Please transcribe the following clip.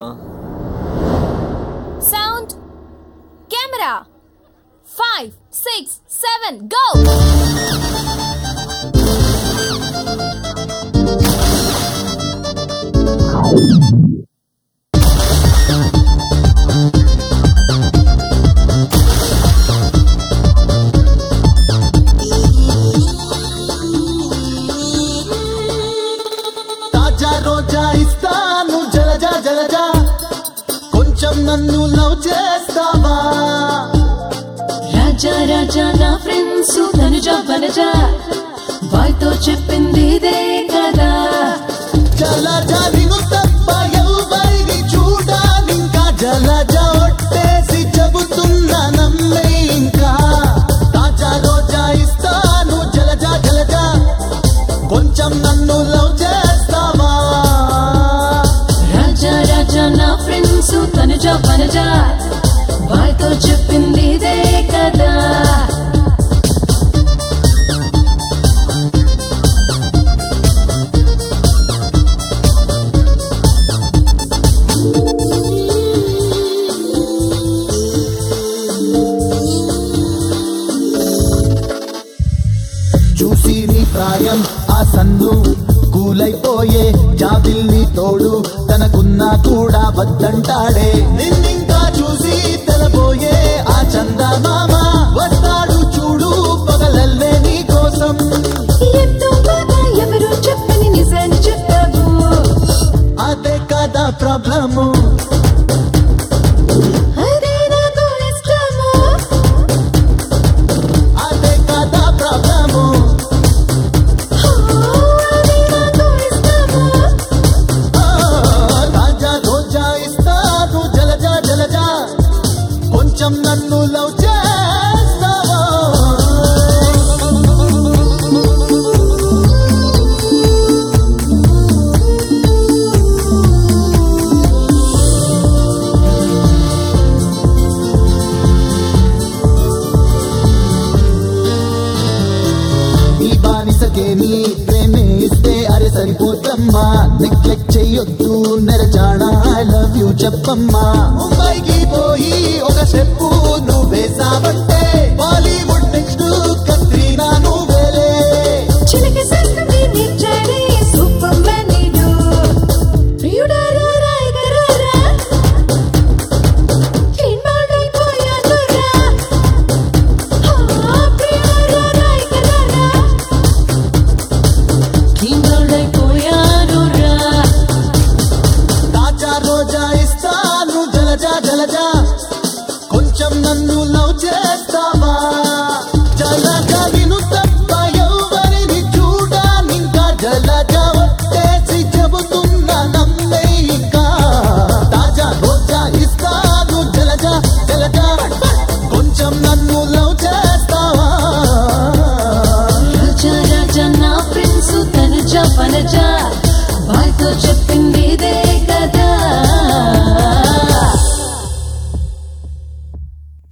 sound camera five six seven go తాజా రోజా ఇస్తాను జలజా జలజా కొంచెం నన్ను లవ్ చేస్తావా రాజా రాజా నా ఫ్రెండ్స్ తనుజ వనజ వాయ్తో చెప్పింది ఇదే కదా జలజా నిన్ను తప్ప ఎవరిని చూడాలింకా జలజా ఒట్టేసి చెబుతున్నా నమ్మే ఇంకా తాజా రోజా ఇస్తాను జలజా జలజా కొంచెం నన్ను లవ్ చేస్తావా రాజా రాజా నా ఫ్రెండ్స్ తనుజ వనజ వాయ్తో చెప్పింది ఇదే కదా చూసి నీ ప్రాయం ఆ సన్ను కూలైపోయే జాబిల్ని తోడు తనకున్నా కూడా వద్దంటాడే నిన్నింకా చూసి తెలబోయే ఆ చందమామ వస్తాడు చూడు పగలల్లే నీ కోసం ఎంతో బాగా ఎవరు చెప్పని నిజాన్ని చెప్పావు అదే కదా ప్రాబ్లము అదే నాకు ఇష్టము అదే కదా ప్రాబ్లము అదే నాకు ఇష్టము ఆ, తాజా రోజా ఇస్తాను జలజా జలజా కొంచెం నన్ను లవ్ చేస్తావా ఈ బానిసకే నీ ప్రేమే ఇస్తే అరే సరిపోతమ్మా నెగ్లెక్ట్ చెయ్యొద్దు నెరజాడా ఐ లవ్ యూ చెప్పమ్మా ముంబైకి పోయి ఒక స్టెప్పు నువ్వు వేసావంటే బాలీవుడ్ నెక్స్ట్ కత్రీనా నువ్వేలే చిలక సంస్కృతి నిచ్చాడే సూపర్ మ్యాన్ నీడు ప్రియుడారా రాయగరారా ఇన్వాల్వ్ అయిపోయాను రా ప్రియుడారా రాయగరారా ఇన్వాల్వ్ అయిపోయాను రా తాజా రోజా ఇస్తాను జలజా జలజా కొంచెం నన్ను లవ్ చేస్తావా జలజా విను తప్ప ఎవరిని చూడాలింకా జలజా ఒట్టేసి చెబుతున్నా నమ్మే ఇంకా తాజా రోజా ఇస్తాను జలజా జలజా కొంచెం నన్ను లవ్ చేస్తావా రాజా రాజా నా ఫ్రెండ్స్ తనుజ వనజ వాయ్తో చెప్పింది ఇదే కదా